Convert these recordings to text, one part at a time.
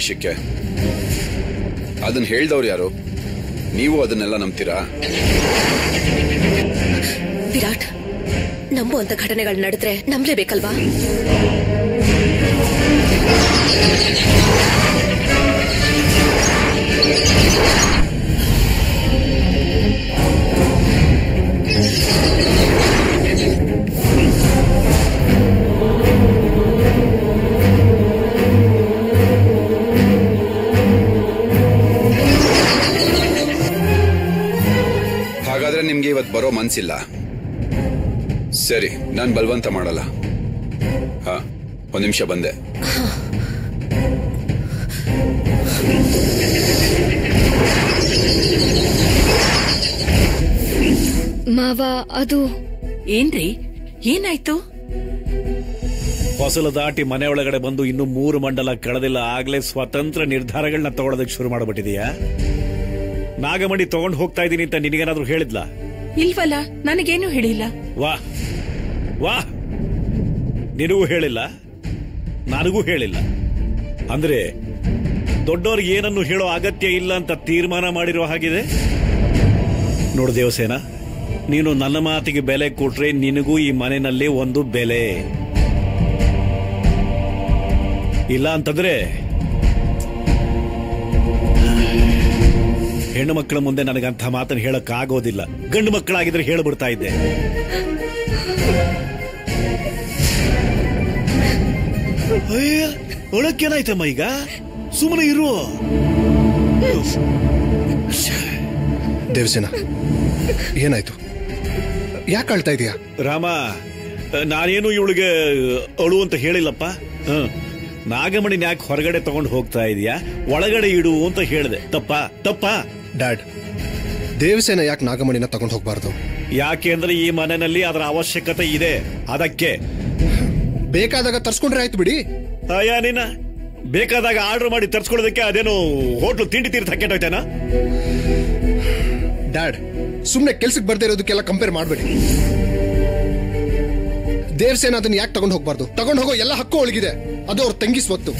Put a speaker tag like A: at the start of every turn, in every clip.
A: ವಿಷಯಕ್ಕೆ ಅದನ್ನ ಹೇಳ್ದವ್ರು ಯಾರು ನೀವು ಅದನ್ನೆಲ್ಲ ನಂಬ್ತೀರಾ
B: ವಿರಾಟ್ ನಂಬುವಂತ ಘಟನೆಗಳು ನಡೆದ್ರೆ ನಂಬಲೇಬೇಕಲ್ವಾ
A: ಹಾಗಾದ್ರೆ ನಿಮ್ಗೆ ಇವತ್ತು ಬರೋ ಮನ್ಸಿಲ್ಲ ಸರಿ ನಾನು ಬಲವಂತ ಮಾಡಲ್ಲ ಹಾ ಒಂದ್ ನಿಮಿಷ ಬಂದೆ
B: ಮಾವ ಅದು
C: ಏನ್ರಿ ಏನಾಯ್ತು
D: ಫಸಲು ದಾಟಿ ಮನೆ ಒಳಗಡೆ ಬಂದು ಇನ್ನು ಮೂರು ಮಂಡಲ ಕಳೆದಿಲ್ಲ ಆಗ್ಲೇ ಸ್ವತಂತ್ರ ನಿರ್ಧಾರಗಳನ್ನ ತಗೊಳ್ಳೋದಕ್ಕೆ ಶುರು ಮಾಡ್ಬಿಟ್ಟಿದೀಯಾ ನಾಗಮಣಿ ತಗೊಂಡು ಹೋಗ್ತಾ ಇದ್ದೀನಿ ಅಂತ ನಿನಗೇನಾದ್ರೂ ಹೇಳಿದ್ಲಾ
C: ಇಲ್ವಲ್ಲ ನನಗೇನು ಹೇಳಿಲ್ಲ
D: ವಾ ವಾ ನಿನಗೂ ಹೇಳಿಲ್ಲ ನನಗೂ ಹೇಳಿಲ್ಲ ಅಂದ್ರೆ ದೊಡ್ಡವ್ರಿಗೆ ಏನನ್ನು ಹೇಳೋ ಅಗತ್ಯ ಇಲ್ಲ ಅಂತ ತೀರ್ಮಾನ ಮಾಡಿರೋ ಹಾಗಿದೆ ನೋಡು ದೇವಸೇನ ನೀನು ನನ್ನ ಮಾತಿಗೆ ಬೆಲೆ ಕೊಟ್ರೆ ನಿನಗೂ ಈ ಮನೆಯಲ್ಲಿ ಒಂದು ಬೆಲೆ ಇಲ್ಲ ಅಂತಂದ್ರೆ ಹೆಣ್ಣು ಮಕ್ಕಳ ಮುಂದೆ ನನಗಂಥ ಮಾತನ್ನು ಹೇಳಕ್ ಆಗೋದಿಲ್ಲ ಗಂಡು ಮಕ್ಕಳಾಗಿದ್ರೆ ಹೇಳ್ಬಿಡ್ತಾ ಇದ್ದೆ ಅಯ್ಯ ಒಳಕ್ಕೇನಾಯ್ತಮ್ಮ ಈಗ ಸುಮ್ಮನೆ ಇರು
E: ದೇವಸೇನ ಏನಾಯ್ತು ಯಾಕೆ ಅಳ್ತಾ ಇದೀಯಾ
D: ರಾಮ ನಾನೇನು ಇವಳಿಗೆ ಅಳು ಅಂತ ಹೇಳಿಲ್ಲಪ್ಪ ಹ್ಮ್. ನಾಗಮಣಿನ ಯಾಕೆ ಹೊರಗಡೆ ತಗೊಂಡು ಹೋಗ್ತಾ ಇದೀಯಾ ಒಳಗಡೆ ಇಡು ಅಂತ ಹೇಳಿದೆ ತಪ್ಪಾ ತಪ್ಪಾ
E: ಡ್ಯಾಡ್ ದೇವಸೇನ ಯಾಕೆ ನಾಗಮಣಿನ ತಗೊಂಡು ಹೋಗ್ಬಾರ್ದು
D: ಯಾಕೆ ಅಂದ್ರೆ ಈ ಮನೆಯಲ್ಲಿ ಅದರ ಅವಶ್ಯಕತೆ ಇದೆ ಅದಕ್ಕೆ
E: ಬೇಕಾದಾಗ ತರ್ಸ್ಕೊಂಡ್ರೆ ಆಯ್ತು ಬಿಡಿ
D: ಅಯ್ಯ ನೀನ ಬೇಕಾದಾಗ ಆರ್ಡರ್ ಮಾಡಿ ತರ್ಸ್ಕೊಳ್ಳೋದಕ್ಕೆ ಅದೇನು ಹೋಟ್ಲು ತಿಂಡಿ ತೀರ್ಥ ಕೆಟ್ಟೋಯ್ತೇನಾ
E: ಡ್ಯಾಡ್ ಸುಮ್ನೆ ಕೆಲ್ಸಕ್ಕೆ ಬರ್ದೇ ಇರೋದಕ್ಕೆಲ್ಲ ಕಂಪೇರ್ ಮಾಡಬೇಡಿ ದೇವಸೇನ ಅದನ್ನ ಯಾಕೆ ತಗೊಂಡು ಹೋಗ್ಬಾರ್ದು ತಗೊಂಡು ಹೋಗೋ ಎಲ್ಲ ಹಕ್ಕು ಒಳಗಿದೆ ಅದು ಅವ್ರ ತಂಗಿ ಸ್ವತ್ತು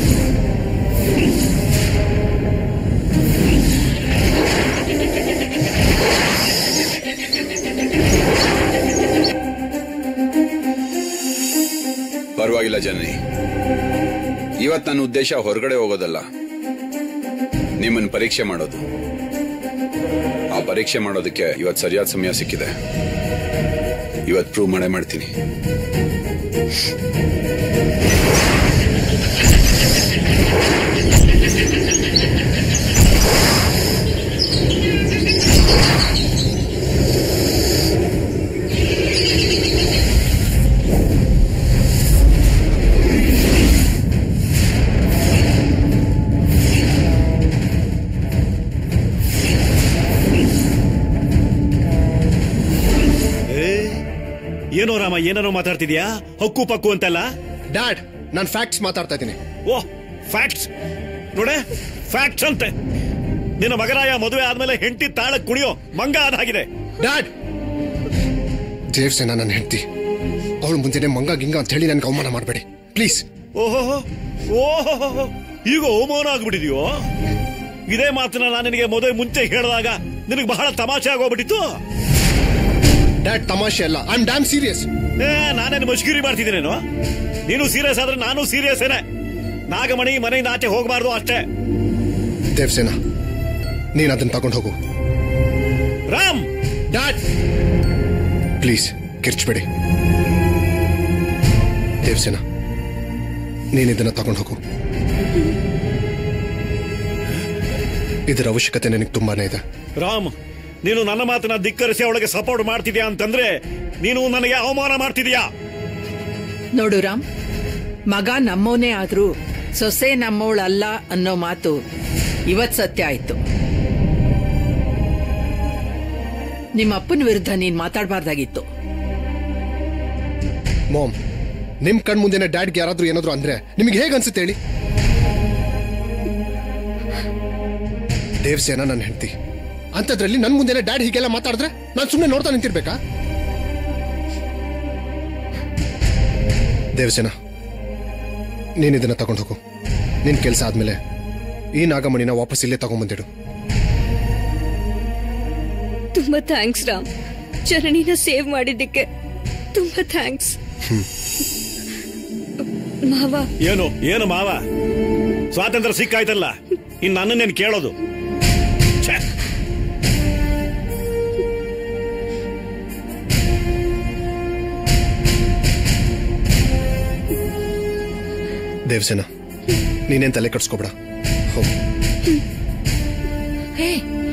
A: ಪರವಾಗಿಲ್ಲ ಜನನಿ ಇವತ್ ನನ್ನ ಉದ್ದೇಶ ಹೊರಗಡೆ ಹೋಗೋದಲ್ಲ ನಿಮ್ಮನ್ನ ಪರೀಕ್ಷೆ ಮಾಡೋದು ಆ ಪರೀಕ್ಷೆ ಮಾಡೋದಕ್ಕೆ ಇವತ್ ಸರಿಯಾದ ಸಮಯ ಸಿಕ್ಕಿದೆ ಇವತ್ ಪ್ರೂವ್ ಮಾಡೇ ಮಾಡ್ತೀನಿ
D: ಏ, ಏನೋ ರಾಮ ಏನೇನೋ ಮಾತಾಡ್ತಿದ್ಯಾ ಹಕ್ಕು ಪಕ್ಕು ಅಂತೆಲ್ಲ
E: ಡ್ಯಾಡ್ ನಾನು ಫ್ಯಾಕ್ಟ್ಸ್ ಮಾತಾಡ್ತಾ ಇದ್ದೀನಿ
D: ಓ ಫ್ಯಾಕ್ಟ್ಸ್ ನೋಡೆ ಫ್ಯಾಕ್ಟ್ಸ್ ಅಂತೆ ನಿನ್ನ ಮಗರಾಯ ಮದುವೆ ಆದ್ಮೇಲೆ ಹೆಂಡತಿ ತಾಳ ಕುಣಿಯೋ ಮಂಗ ಅದಾಗಿದೆ
E: ಡ್ಯಾಡ್ ದೇವಸೇನ ನನ್ನ ಹೆಂಡತಿ ಅವಳು ಮುಂಚೆನೆ ಮಂಗ ಗಿಂಗ ಅಂತ ಹೇಳಿ ನನ್ಗೆ ಅವಮಾನ ಮಾಡಬೇಡಿ ಪ್ಲೀಸ್
D: ಓಹೋ ಓಹೋ ಈಗ ಅವಮಾನ ಆಗ್ಬಿಟ್ಟಿದ್ಯೋ ಇದೇ ಮಾತನ್ನ ನಾನು ನಿನಗೆ ಮದುವೆ ಮುಂಚೆ ಹೇಳಿದಾಗ ನಿನಗೆ ಬಹಳ ತಮಾಷೆ ಆಗೋಗ್ಬಿಟ್ಟಿತ್ತು
E: ಡ್ಯಾಡ್ ತಮಾಷೆ ಅಲ್ಲ ಐ ಆಮ್ ಡ್ಯಾಮ್ ಸೀರಿಯಸ್
D: ಏ ನಾನೇನು ಮಶ್ಕೂರಿ ಮಾಡ್ತಿದ್ದೀನೇನು ನೀನು ಸೀರಿಯಸ್ ಆದ್ರೆ ನಾನು ಸೀರಿಯಸ್ ಏನೆ ನಾಗಮಣಿ ಮನೆಯಿಂದ ಆಚೆ ಹೋಗಬಾರ್ದು ಅಷ್ಟೇ
E: ದೇವಸೇನ ನೀನ್ ಅದನ್ನ ತಗೊಂಡು ಹೋಗು
D: ರಾಮ್
E: ಡ್ಯಾಡ್ ಪ್ಲೀಸ್ ಕಿರ್ಚ್ಬೇಡಿ ದೇವಸೇನ ನೀನ್ ಇದನ್ನ ತಗೊಂಡು ಹೋಗು ಇದರ ಅವಶ್ಯಕತೆ ನನಗೆ ತುಂಬಾನೇ ಇದೆ
D: ರಾಮ್ ನೀನು ನನ್ನ ಮಾತನ್ನ ಧಿಕ್ಕರಿಸಿ ಅವಳಿಗೆ ಸಪೋರ್ಟ್ ಮಾಡ್ತಿದ್ಯಾ ಅಂತಂದ್ರೆ ನೀನು ನನಗೆ ಅವಮಾನ ಮಾಡ್ತಿದ್ಯಾ
C: ನೋಡು ರಾಮ್ ಮಗ ನಮ್ಮವನೇ ಆದ್ರೂ ಸೊಸೆ ನಮ್ಮವಳಲ್ಲ ಅನ್ನೋ ಮಾತು ಇವತ್ ಸತ್ಯ ಆಯ್ತು ನಿಮ್ಮ ಅಪ್ಪನ ವಿರುದ್ಧ ನೀನ್ ಮಾತಾಡಬಾರ್ದಾಗಿತ್ತು
E: ಮಾಮ್ ನಿಮ್ ಕಣ್ ಮುಂದೆನೆ ಡ್ಯಾಡ್ಗೆ ಯಾರಾದ್ರೂ ಏನಾದ್ರು ಅಂದ್ರೆ ನಿಮಗೆ ಹೇಗೆ ಅನ್ಸುತ್ತೆ ಹೇಳಿ ದೇವಸೇನ ನನ್ನ ಹೆಂಡತಿ ಅಂಥದ್ರಲ್ಲಿ ನನ್ ಮುಂದೆನೆ ಡ್ಯಾಡ್ ಹೀಗೆಲ್ಲ ಮಾತಾಡಿದ್ರೆ ನಾನು ಸುಮ್ಮನೆ ನೋಡ್ತಾ ನಿಂತಿರ್ಬೇಕಾ ದೇವಸೇನ ನೀನ್ ಇದನ್ನ ತಗೊಂಡು ಹೋಗು ನಿನ್ ಕೆಲಸ ಆದ್ಮೇಲೆ ಈ ನಾಗಮಣಿನ ವಾಪಸ್ ಇಲ್ಲೇ ತಗೊಂಬಂದಿಡು
B: ತುಂಬಾ ಥ್ಯಾಂಕ್ಸ್ ರಾಮ್ ಜನನಿನ ಸೇವ್ ಮಾಡಿದ್ದಕ್ಕೆ ತುಂಬಾ ಥ್ಯಾಂಕ್ಸ್ ಮಾವ
D: ಏನು ಏನು ಮಾವ ಸ್ವಾತಂತ್ರ್ಯ ಸಿಕ್ಕಾಯ್ತಲ್ಲ ಇನ್ನು ನನ್ನನ್ನೇನು ಕೇಳೋದು ಛೆ,
E: ದೇವಸೇನ ನೀನೇನ್ ತಲೆ ಕಟ್ಸ್ಕೊಬೇಡ ಹೋಗು
C: ಹೇ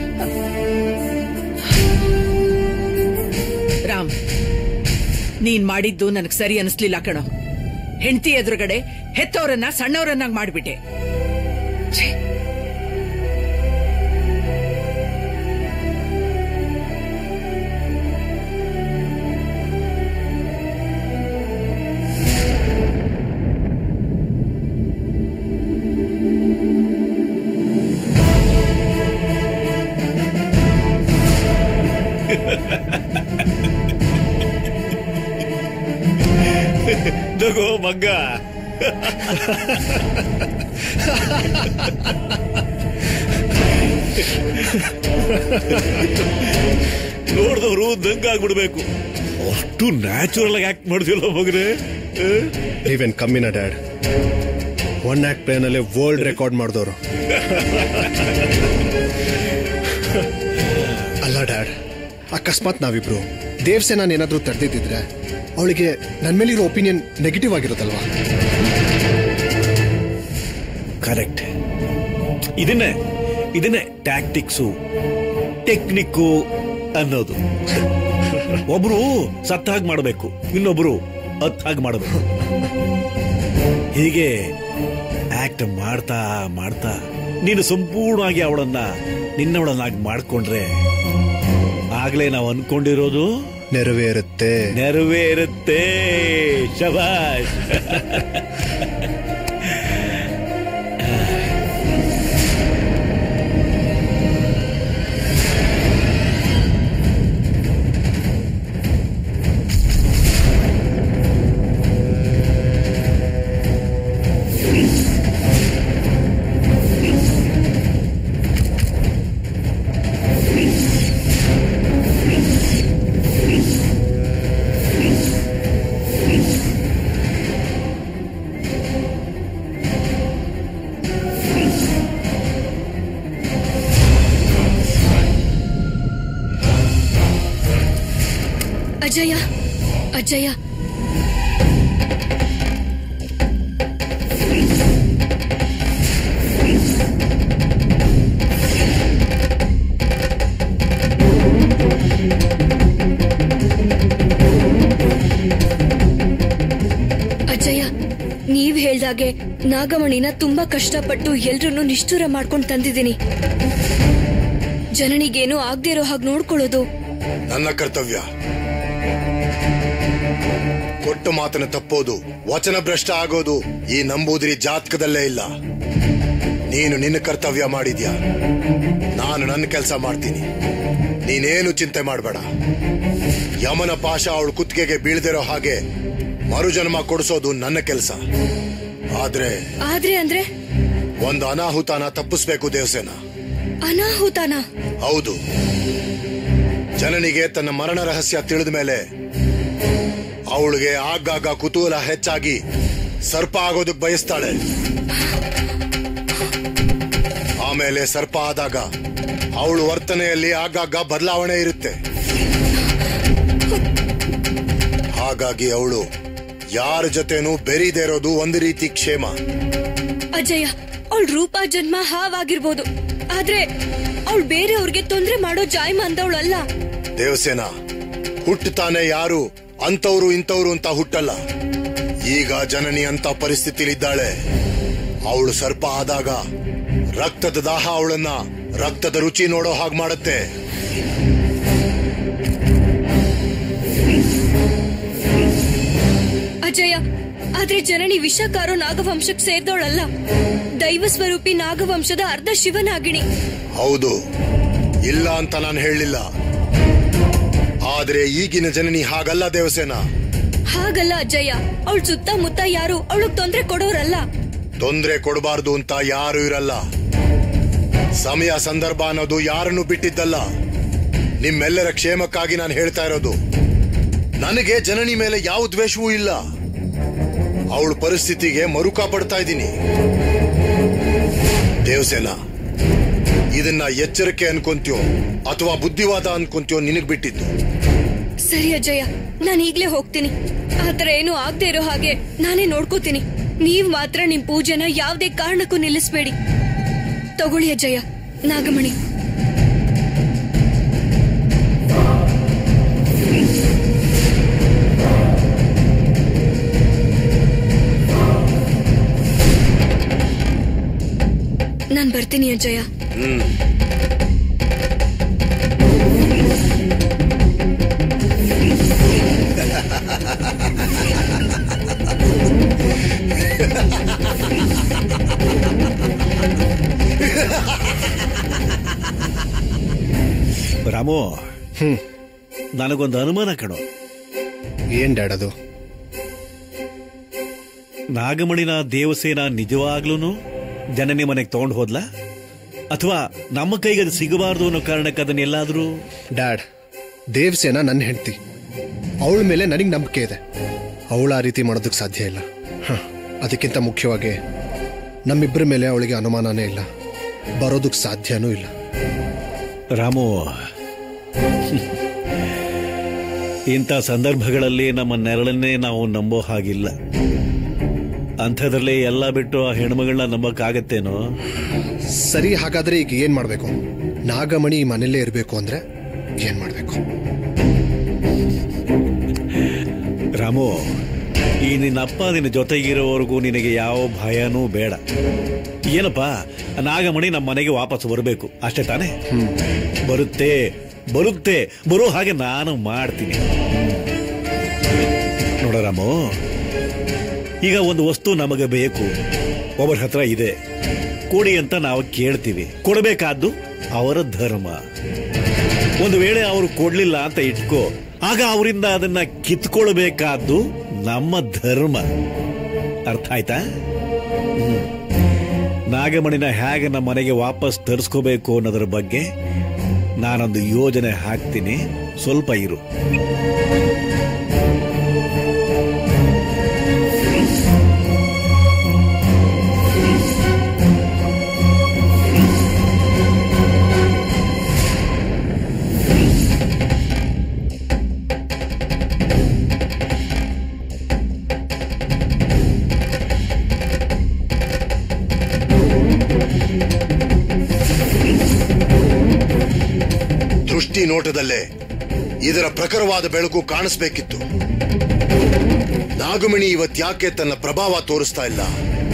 C: ರಾಮ್ ನೀನ್ ಮಾಡಿದ್ದು ನನಗ್ ಸರಿ ಅನಿಸ್ಲಿಲ್ಲ ಕಣೋ ಹೆಂಡತಿ ಎದುರುಗಡೆ ಹೆತ್ತವರನ್ನ ಸಣ್ಣವರನ್ನಾಗಿ ಮಾಡ್ಬಿಟ್ಟೆ ಛೇ,
D: ನಗೋ ಮಗ್ಗ ನೋಡಿದವರು ದಂಗಾಗ್ಬಿಡ್ಬೇಕು ಅಷ್ಟು ನ್ಯಾಚುರಲ್ ಆಗಿ ಆಕ್ಟ್ ಮಾಡ್ತಿಲ್ಲ ಮಗನೇ
E: ನೀವೇನ್ ಕಮ್ಮಿನ ಡ್ಯಾಡ್ ಒನ್ ಆಕ್ಟ್ ಪ್ಲೇನಲ್ಲಿ ವರ್ಲ್ಡ್ ರೆಕಾರ್ಡ್ ಮಾಡಿದವರು ಅಲ್ಲ ಡ್ಯಾಡ್ ಅಕಸ್ಮಾತ್ ನಾವಿಬ್ರು ದೇವ್ಸೇನ ಏನಾದ್ರೂ ತಡೆದಿದ್ರೆ ಅವಳಿಗೆ ನನ್ನ ಮೇಲಿರೋ ಒಪಿನಿಯನ್ ನೆಗೆಟಿವ್ ಆಗಿರುತ್ತಲ್ವಾ
D: ಕರೆಕ್ಟ್ ಇದನ್ನೇ ಇದನ್ನೇ ಟ್ಯಾಕ್ಟಿಕ್ಸು ಟೆಕ್ನಿಕ್ಕು ಅನ್ನೋದು ಒಬ್ರು ಸತ್ತಾಗ್ ಮಾಡಬೇಕು ಇನ್ನೊಬ್ರು ಹತ್ತಾಗ್ ಮಾಡಬೇಕು ಹೀಗೆ ಆಕ್ಟ್ ಮಾಡ್ತಾ ಮಾಡ್ತಾ ನೀನು ಸಂಪೂರ್ಣವಾಗಿ ಅವಳನ್ನ ನಿನ್ನವಳನ್ನಾಗಿ ಮಾಡ್ಕೊಂಡ್ರೆ ಆಗ್ಲೇ ನಾವು ಅನ್ಕೊಂಡಿರೋದು
E: ನೆರವೇರುತ್ತೆ
D: ನೆರವೇರುತ್ತೆ ಶಬಾಷ್
B: ಅಜಯ ಅಜಯ ಅಜಯ ನೀವ್ ಹೇಳ್ದಾಗೆ ನಾಗಮಣಿನ ತುಂಬಾ ಕಷ್ಟಪಟ್ಟು ಎಲ್ರನ್ನೂ ನಿಷ್ಠೂರ ಮಾಡ್ಕೊಂಡ್ ತಂದಿದ್ದೀನಿ ಜನನಿಗೇನು ಆಗ್ದೇ ಇರೋ ಹಾಗೆ ನೋಡ್ಕೊಳ್ಳೋದು
F: ನನ್ನ ಕರ್ತವ್ಯ ಕೊಟ್ಟ ಮಾತನ್ನ ತಪ್ಪೋದು ವಚನ ಭ್ರಷ್ಟ ಆಗೋದು ಈ ನಂಬೂದಿರಿ ಜಾತಕದಲ್ಲೇ ಇಲ್ಲ ನೀನು ನಿನ್ನ ಕರ್ತವ್ಯ ಮಾಡಿದ್ಯಾ ನಾನು ನನ್ನ ಕೆಲಸ ಮಾಡ್ತೀನಿ ನೀನೇನು ಚಿಂತೆ ಮಾಡಬೇಡ ಯಮನ ಪಾಶ ಅವಳು ಕುತ್ತಿಗೆಗೆ ಬೀಳ್ದಿರೋ ಹಾಗೆ ಮರುಜನ್ಮ ಕೊಡಿಸೋದು ನನ್ನ ಕೆಲಸ ಆದ್ರೆ
B: ಆದ್ರೆ ಅಂದ್ರೆ
F: ಒಂದು ಅನಾಹುತನ ತಪ್ಪಿಸ್ಬೇಕು ದೇವಸೇನ
B: ಅನಾಹುತನ
F: ಹೌದು ಜನನಿಗೆ ತನ್ನ ಮರಣ ರಹಸ್ಯ ತಿಳಿದ ಮೇಲೆ ಅವಳಿಗೆ ಆಗಾಗ ಕುತೂಹಲ ಹೆಚ್ಚಾಗಿ ಸರ್ಪ ಆಗೋದಕ್ ಬಯಸ್ತಾಳೆ ಆಮೇಲೆ ಸರ್ಪ ಆದಾಗ ಅವಳು ವರ್ತನೆಯಲ್ಲಿ ಆಗಾಗ ಬದಲಾವಣೆ ಇರುತ್ತೆ ಹಾಗಾಗಿ ಅವಳು ಯಾರ ಜೊತೆನೂ ಬೆರೀದೇ ಇರೋದು ಒಂದು ರೀತಿ ಕ್ಷೇಮ
B: ಅಜಯ ಅವಳ ರೂಪ ಜನ್ಮ ಹಾವಾಗಿರ್ಬೋದು ಆದ್ರೆ ಅವಳು ಬೇರೆಯವ್ರಿಗೆ ತೊಂದ್ರೆ ಮಾಡೋ ಜಾಯ್ಮ ಅಂದವಳಲ್ಲ
F: ದೇವಸೇನ ಹುಟ್ಟುತ್ತಾನೆ ಯಾರು ಅಂತವ್ರು ಇಂಥವ್ರು ಅಂತ ಹುಟ್ಟಲ್ಲ ಈಗ ಜನನಿ ಅಂತ ಪರಿಸ್ಥಿತಿಲಿದ್ದಾಳೆ ಅವಳು ಸರ್ಪ ಆದಾಗ ರಕ್ತದ ದಾಹ ಅವಳನ್ನ ರಕ್ತದ ರುಚಿ ನೋಡೋ ಹಾಗೆ ಮಾಡುತ್ತೆ
B: ಅಜಯ ಆದ್ರೆ ಜನನಿ ವಿಷಕಾರೋ ನಾಗವಂಶಕ್ ಸೇರ್ದವಳಲ್ಲ ದೈವ ಸ್ವರೂಪಿ ನಾಗವಂಶದ ಅರ್ಧ ಶಿವನಾಗಿಣಿ
F: ಹೌದು ಇಲ್ಲ ಅಂತ ನಾನು ಹೇಳಲಿಲ್ಲ ಆದ್ರೆ ಈಗಿನ ಜನನಿ ಹಾಗಲ್ಲ ದೇವಸೇನ
B: ಹಾಗಲ್ಲ ಅಜಯ ಅವಳ ಸುತ್ತಮುತ್ತ ಯಾರು ಅವಳಗ್ ತೊಂದ್ರೆ ಕೊಡೋರಲ್ಲ
F: ತೊಂದ್ರೆ ಕೊಡಬಾರ್ದು ಅಂತ ಯಾರು ಇರಲ್ಲ ಸಮಯ ಸಂದರ್ಭ ಅನ್ನೋದು ಯಾರನ್ನು ಬಿಟ್ಟಿದ್ದಲ್ಲ ನಿಮ್ಮೆಲ್ಲರ ಕ್ಷೇಮಕ್ಕಾಗಿ ನಾನು ಹೇಳ್ತಾ ಇರೋದು ನನಗೆ ಜನನಿ ಮೇಲೆ ಯಾವ ದ್ವೇಷವೂ ಇಲ್ಲ ಅವಳ ಪರಿಸ್ಥಿತಿಗೆ ಮರುಕ ಪಡ್ತಾ ಇದ್ದೀನಿ ದೇವಸೇನ ಇದನ್ನ ಎಚ್ಚರಿಕೆ ಅನ್ಕೊಂತ್ಯೋ ಅಥವಾ ಬುದ್ಧಿವಾದ ಅನ್ಕೊಂತ್ಯೋ ನಿನಗ್ ಬಿಟ್ಟಿದ್ದು
B: ಸರಿ ಅಜ್ಜಯ್ಯ ನಾನು ಈಗ್ಲೇ ಹೋಗ್ತೀನಿ ಆತರ ಏನು ಆಗದೆ ಇರೋ ಹಾಗೆ ನಾನೇ ನೋಡ್ಕೋತೀನಿ ನೀವ್ ಮಾತ್ರ ನಿಮ್ ಪೂಜೆನ ಯಾವ್ದೇ ಕಾರಣಕ್ಕೂ ನಿಲ್ಲಿಸ್ಬೇಡಿ ತಗೊಳ್ಳಿ ಅಜ್ಜಯ್ಯ ನಾಗಮಣಿ ನಾನ್ ಬರ್ತೀನಿ ಅಜ್ಜಯ್ಯ
D: ರಾಮು ನನಗೊಂದು ಅನುಮಾನ ಕಣೋ
E: ಏನ್ ಡ್ಯಾಡ್ ಅದು
D: ನಾಗಮಣಿನ ದೇವಸೇನ ನಿಜವಾಗ್ಲೂ ಜನನಿ ಮನೆಗೆ ತಗೊಂಡು ಹೋದ್ಲ ಅಥವಾ ನಮ್ಮ ಕೈಗೆ ಅದು ಸಿಗಬಾರ್ದು ಅನ್ನೋ ಕಾರಣಕ್ಕೆ ಅದನ್ನೆಲ್ಲಾದ್ರೂ
E: ಡ್ಯಾಡ್ ದೇವ್ಸೇನ ನನ್ನ ಹೆಂಡತಿ ಅವಳ ಮೇಲೆ ನನಗೆ ನಂಬಿಕೆ ಇದೆ ಅವಳು ಆ ರೀತಿ ಮಾಡೋದಕ್ಕೆ ಸಾಧ್ಯ ಇಲ್ಲ ಹ, ಅದಕ್ಕಿಂತ ಮುಖ್ಯವಾಗಿ ನಮ್ಮಿಬ್ಬರ ಮೇಲೆ ಅವಳಿಗೆ ಅನುಮಾನನೇ ಇಲ್ಲ ಬರೋದಕ್ಕೆ ಸಾಧ್ಯನೂ ಇಲ್ಲ
D: ರಾಮು ಇಂಥ ಸಂದರ್ಭಗಳಲ್ಲಿ ನಮ್ಮ ನೆರಳನ್ನೇ ನಾವು ನಂಬೋ ಹಾಗಿಲ್ಲ ಅಂಥದ್ರಲ್ಲಿ ಎಲ್ಲ ಬಿಟ್ಟು ಆ ಹೆಣ್ಮಗಳನ್ನ ನಂಬಕ್ಕಾಗತ್ತೇನೋ
E: ಸರಿ ಹಾಗಾದ್ರೆ ಈಗ ಏನ್ ಮಾಡ್ಬೇಕು ನಾಗಮಣಿ ಈ ಮನೇಲೇ ಇರಬೇಕು ಅಂದ್ರೆ ಏನ್ ಮಾಡ್ಬೇಕು
D: ರಾಮು ಈ ನಿನ್ನ ಅಪ್ಪ ನಿನ್ನ ಜೊತೆಗಿರೋವರೆಗೂ ನಿನಗೆ ಯಾವ ಭಯನೂ ಬೇಡ ಏನಪ್ಪ ನಾಗಮಣಿ ನಮ್ಮ ಮನೆಗೆ ವಾಪಸ್ ಬರಬೇಕು ಅಷ್ಟೇ ತಾನೇ ಬರುತ್ತೆ ಬರುತ್ತೆ ಬರೋ ಹಾಗೆ ನಾನು ಮಾಡ್ತೀನಿ ನೋಡ ರಾಮು ಈಗ ಒಂದು ವಸ್ತು ನಮಗೆ ಬೇಕು ಒಬ್ಬರ ಹತ್ರ ಇದೆ ಕೊಡಿ ಅಂತ ನಾವು ಕೇಳ್ತೀವಿ ಕೊಡಬೇಕಾದ್ದು ಅವರ ಧರ್ಮ ಒಂದು ವೇಳೆ ಅವರು ಕೊಡ್ಲಿಲ್ಲ ಅಂತ ಇಟ್ಕೋ ಆಗ ಅವರಿಂದ ಅದನ್ನ ಕಿತ್ಕೊಳ್ಬೇಕಾದ್ದು ನಮ್ಮ ಧರ್ಮ ಅರ್ಥ ಆಯ್ತಾ ಹ್ಮ್. ನಾಗಮಣಿನ ಹೇಗೆ ನಮ್ಮ ಮನೆಗೆ ವಾಪಸ್ ತರಿಸ್ಕೋಬೇಕು ಅನ್ನೋದ್ರ ಬಗ್ಗೆ ನಾನೊಂದು ಯೋಜನೆ ಹಾಕ್ತೀನಿ ಸ್ವಲ್ಪ ಇರು
F: ದೃಷ್ಟಿ ನೋಟದಲ್ಲೇ ಇದರ ಪ್ರಖರವಾದ ಬೆಳಕು ಕಾಣಿಸ್ಬೇಕಿತ್ತು ನಾಗಮಣಿ ಇವತ್ಯಾಕೆ ತನ್ನ ಪ್ರಭಾವ ತೋರಿಸ್ತಾ ಇಲ್ಲ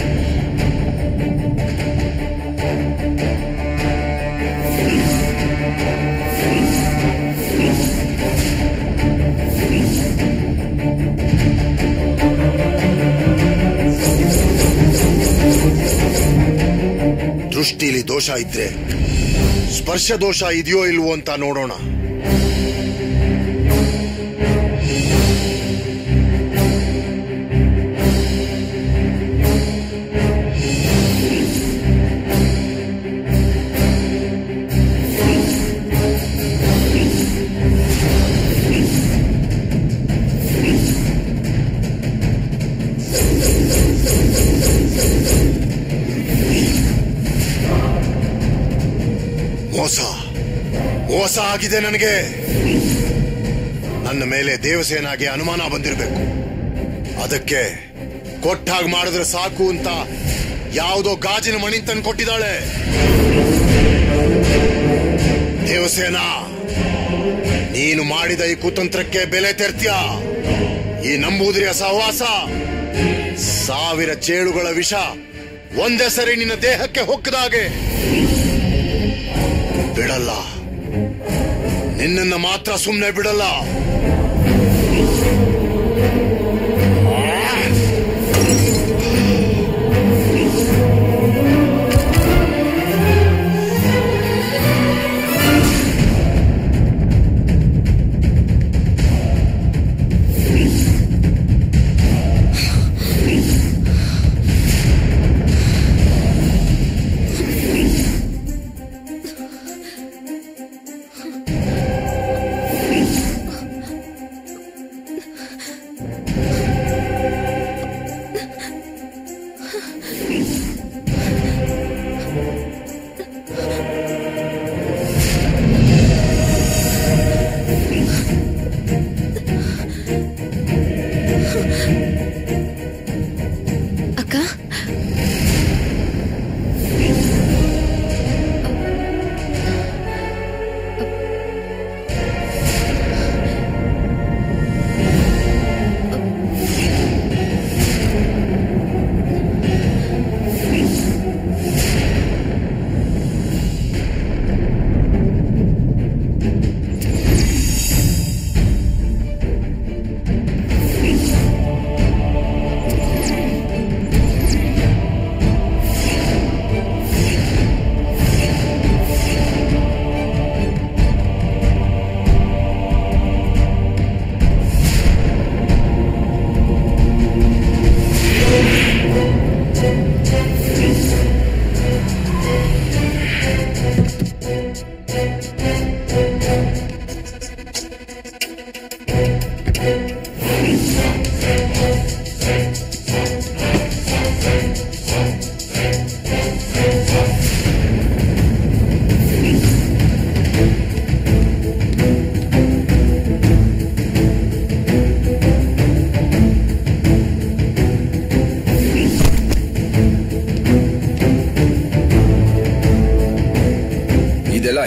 F: ದೃಷ್ಟಿಲಿ ದೋಷ ಇದ್ರೆ ಸ್ಪರ್ಶ ದೋಷ ಇದೆಯೋ ಇಲ್ವೋ ಅಂತ ನೋಡೋಣ ಮೋಸ ಮೋಸ ಆಗಿದೆ ನನಗೆ ನನ್ನ ಮೇಲೆ ದೇವಸೇನಾಗೆ ಅನುಮಾನ ಬಂದಿರಬೇಕು ಅದಕ್ಕೆ ಕೊಟ್ಟಾಗ ಮಾಡಿದ್ರೆ ಸಾಕು ಅಂತ ಯಾವುದೋ ಗಾಜಿನ ಮಣಿ ತಂದು ಕೊಟ್ಟಿದ್ದಾಳೆ ದೇವಸೇನ ನೀನು ಮಾಡಿದ ಈ ಕುತಂತ್ರಕ್ಕೆ ಬೆಲೆ ತೆರ್ತ್ಯ ಈ ನಂಬೂದಿರಿಯ ಸಹವಾಸ ಸಾವಿರ ಚೇಳುಗಳ ವಿಷ ಒಂದೇ ಸರಿ ನಿನ್ನ ದೇಹಕ್ಕೆ ಹೊಕ್ಕದಾಗೆ ಬಿಡಲ್ಲ ನಿನ್ನನ್ನ ಮಾತ್ರ ಸುಮ್ಮನೆ ಬಿಡಲ್ಲ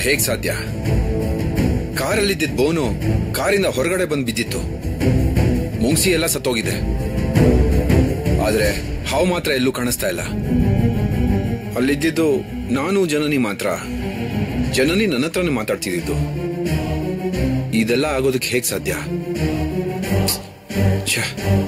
A: ಹೇಗ್ ಸಾಧ್ಯ ಕಾರಲ್ಲಿದ್ದಿದ್ ಬೋನು ಕಾರಿಂದ ಹೊರಗಡೆ ಬಂದು ಬಿದ್ದಿತ್ತು ಮುಂಗ್ಸಿ ಎಲ್ಲ ಸತ್ತೋಗಿದೆ ಆದ್ರೆ ಹಾವು ಮಾತ್ರ ಎಲ್ಲೂ ಕಾಣಿಸ್ತಾ ಇಲ್ಲ ಅಲ್ಲಿದ್ದಿದ್ದು ನಾನು ಜನನಿ ಮಾತ್ರ ಜನನಿ ನನ್ನ ಹತ್ರನೇ ಮಾತಾಡ್ತಿದ್ದು ಇದೆಲ್ಲ ಆಗೋದಕ್ಕೆ ಹೇಗ್ ಸಾಧ್ಯ ಛೆ.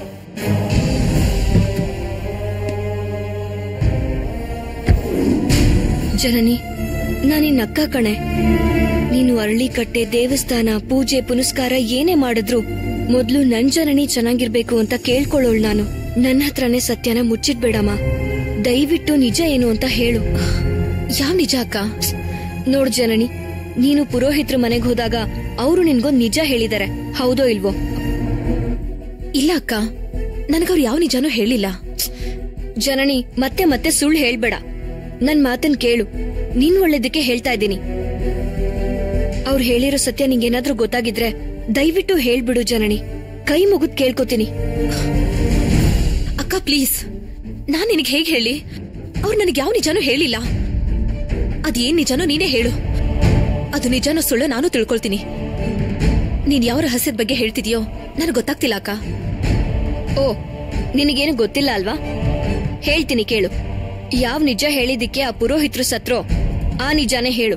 B: ಜನನಿ ನಾನಿನ್ ಅಕ್ಕ ಕಣೆ ನೀನು ಅರಳಿಕಟ್ಟೆ ದೇವಸ್ಥಾನ ಪೂಜೆ ಪುನಸ್ಕಾರ ಏನೇ ಮಾಡಿದ್ರು ಮೊದ್ಲು ನನ್ ಜನನಿ ಚೆನ್ನಾಗಿರ್ಬೇಕು ಅಂತ ಕೇಳ್ಕೊಳ್ಳೋಳ್ ನಾನು ನನ್ನ ಹತ್ರನೇ ಸತ್ಯನ ಮುಚ್ಚಿಟ್ಬೇಡಮ್ಮ ದಯವಿಟ್ಟು ನಿಜ ಏನು ಅಂತ ಹೇಳು
G: ಯಾವ್ ನಿಜ ಅಕ್ಕ
B: ನೋಡ್ ಜನನಿ ನೀನು ಪುರೋಹಿತ್ರ ಮನೆಗೆ ಹೋದಾಗ ಅವರು ನಿನ್ಗೊಂದ್ ನಿಜ ಹೇಳಿದಾರೆ ಹೌದೋ ಇಲ್ವೋ
G: ಇಲ್ಲ ಅಕ್ಕ ನನಗವ್ರು ಯಾವ ನಿಜಾನೂ ಹೇಳಿಲ್ಲ
B: ಜನನಿ ಮತ್ತೆ ಮತ್ತೆ ಸುಳ್ಳು ಹೇಳ್ಬೇಡ ನನ್ ಮಾತನ್ ಕೇಳು ನಿನ್ ಒಳ್ಳೇದಕ್ಕೆ ಹೇಳ್ತಾ ಇದ್ದೀನಿ ಅವ್ರು ಹೇಳಿರೋ ಸತ್ಯ ನಿಂಗೇನಾದ್ರೂ ಗೊತ್ತಾಗಿದ್ರೆ ದಯವಿಟ್ಟು ಹೇಳ್ಬಿಡು ಜನನಿ ಕೈ ಮುಗಿದ್ ಕೇಳ್ಕೊತೀನಿ
G: ಅಕ್ಕ ಪ್ಲೀಸ್ ನಾನ್ ನಿನಗೆ ಹೇಗ್ ಹೇಳಿ ಅವ್ರು ನನಗೆ ಯಾವ ನಿಜಾನೂ ಹೇಳಿಲ್ಲ ಅದೇನ್ ನಿಜಾನೋ ನೀನೇ ಹೇಳು ಅದು ನಿಜಾನೋ ಸುಳ್ಳು ನಾನು ತಿಳ್ಕೊಳ್ತೀನಿ ನೀನ್ ಯಾವ ರಹಸ್ಯದ ಬಗ್ಗೆ ಹೇಳ್ತಿದ್ಯೋ ನನಗೆ ಗೊತ್ತಾಗ್ತಿಲ್ಲ ಅಕ್ಕ
B: ಓ ನಿನಗೇನು ಗೊತ್ತಿಲ್ಲ ಅಲ್ವಾ ಹೇಳ್ತೀನಿ ಕೇಳು ಯಾವ್ ನಿಜ ಹೇಳಿದಿಕ್ಕೆ ಆ ಪುರೋಹಿತರು ಸತ್ರೋ ಆ ನಿಜಾನೇ ಹೇಳು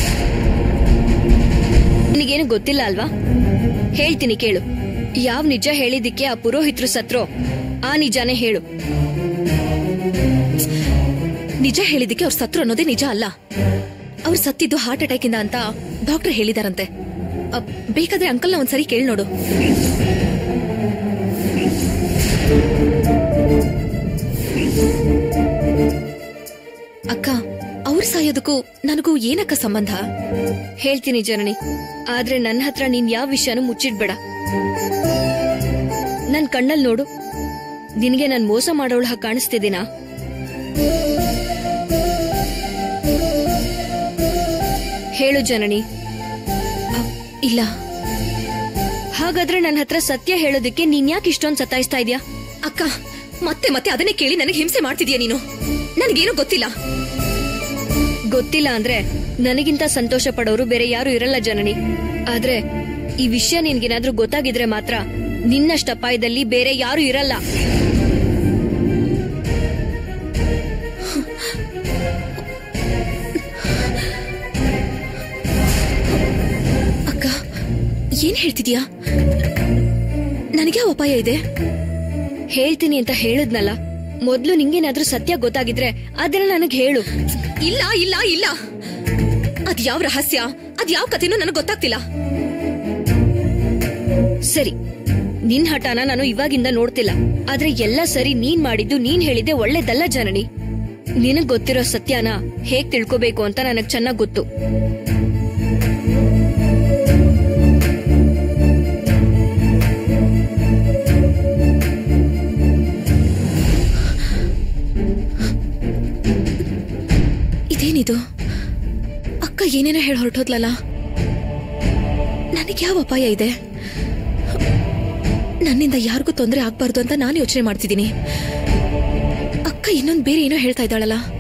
B: ನಿನಗೇನು ಗೊತ್ತಿಲ್ಲ ಅಲ್ವಾ ಹೇಳ್ತೀನಿ ಕೇಳು ಯಾವ್ ನಿಜ ಹೇಳಿದಿಕ್ಕೆ ಆ ಪುರೋಹಿತರು ಸತ್ರೋ ಆ ನಿಜಾನೇ ಹೇಳು
G: ನಿಜ ಹೇಳಿದಕ್ಕೆ ಅವ್ರು ಸತ್ರು ಅನ್ನೋದೇ ನಿಜ ಅಲ್ಲ ಅವ್ರು ಸತ್ತಿದ್ದು ಹಾರ್ಟ್ ಅಟ್ಯಾಕ್ ಇಂದ ಅಂತ ಡಾಕ್ಟರ್ ಹೇಳಿದಾರಂತೆ ಅ, ಬೇಕಾದ್ರೆ ಅಂಕಲ್ನ ಒಂದ್ಸರಿ ಕೇಳಿ ನೋಡು ಅಕ್ಕ ಅವ್ರು ಸಾಯೋದಕ್ಕೂ ನನಗೂ ಏನಕ್ಕ ಸಂಬಂಧ
B: ಹೇಳ್ತೀನಿ ಜನನಿ ಆದ್ರೆ ನನ್ನ ಹತ್ರ ನೀನ್ ಯಾವ ವಿಷಯನೂ ಮುಚ್ಚಿಡ್ಬೇಡ ನನ್ ಕಣ್ಣಲ್ ನೋಡು ನಿನಗೆ ನಾನ್ ಮೋಸ ಮಾಡೋಳ ಹಾಗೆ ಕಾಣಿಸ್ತಿದ್ದೀನಾ ಹೇಳು ಜನನಿ
G: ಇಲ್ಲ
B: ಹಾಗಾದ್ರೆ ನನ್ನ ಹತ್ರ ಸತ್ಯ ಹೇಳೋದಕ್ಕೆ ನೀನ್ ಯಾಕೆ ಇಷ್ಟೊಂದ್ ಸತಾಯಿಸ್ತಾ ಇದ್ಯಾ
G: ಅಕ್ಕ ಮತ್ತೆ ಮತ್ತೆ ಅದನ್ನೇ ಕೇಳಿ ನನಗೆ ಹಿಂಸೆ ಮಾಡ್ತಿದ್ಯಾ ನೀನು ನನಗೇನು ಗೊತ್ತಿಲ್ಲ
B: ಗೊತ್ತಿಲ್ಲ ಅಂದ್ರೆ ನನಗಿಂತ ಸಂತೋಷ ಪಡೋರು ಬೇರೆ ಯಾರು ಇರಲ್ಲ ಜನನಿ ಆದ್ರೆ ಈ ವಿಷಯ ನಿನ್ಗೇನಾದ್ರೂ ಗೊತ್ತಾಗಿದ್ರೆ ಮಾತ್ರ ನಿನ್ನಷ್ಟ ಅಪಾಯದಲ್ಲಿ ಬೇರೆ ಯಾರು ಇರಲ್ಲ
G: ಅಕ್ಕ ಏನ್ ಹೇಳ್ತಿದ್ಯಾ ನನಗೆ ಯಾವ ಅಪಾಯ ಇದೆ
B: ಹೇಳ್ತೀನಿ ಅಂತ ಹೇಳಿದ್ನಲ್ಲ ಮೊದ್ಲು ನಿಂಗೇನಾದ್ರೂ ಸತ್ಯ ಗೊತ್ತಾಗಿದ್ರೆ ಅದನ್ನ ನನಗ್ ಹೇಳು
G: ಇಲ್ಲ ಇಲ್ಲ ಇಲ್ಲ ಅದ್ ಯಾವ ರಹಸ್ಯ ಅದ್ ಯಾವ ಕಥೆನೂ ನನಗೆ ಗೊತ್ತಾಗ್ತಿಲ್ಲ
B: ಸರಿ ನಿನ್ ಹಠಾನ ನಾನು ಇವಾಗಿಂದ ನೋಡ್ತಿಲ್ಲ ಆದ್ರೆ ಎಲ್ಲ ಸರಿ ನೀನ್ ಮಾಡಿದ್ದು ನೀನ್ ಹೇಳಿದ್ದೆ ಒಳ್ಳೇದಲ್ಲ ಜನನಿ ನಿನಗ್ ಗೊತ್ತಿರೋ ಸತ್ಯನ ಹೇಗ್ ತಿಳ್ಕೋಬೇಕು ಅಂತ ನನಗ್ ಚೆನ್ನಾಗ್ ಗೊತ್ತು
G: ಇದೇನಿದು ಅಕ್ಕ ಏನೇನೋ ಹೇಳಿ ಹೊರಟೋದ್ಲಲ್ಲ ನನಗೆ ಯಾವ ಅಪಾಯ ಇದೆ ನನ್ನಿಂದ ಯಾರಿಗೂ ತೊಂದರೆ ಆಗ್ಬಾರ್ದು ಅಂತ ನಾನು ಯೋಚನೆ ಮಾಡ್ತಿದ್ದೀನಿ ಅಕ್ಕ ಇನ್ನೊಂದು ಬೇರೆ ಏನೋ ಹೇಳ್ತಾ ಇದ್ದಾಳಲ್ಲ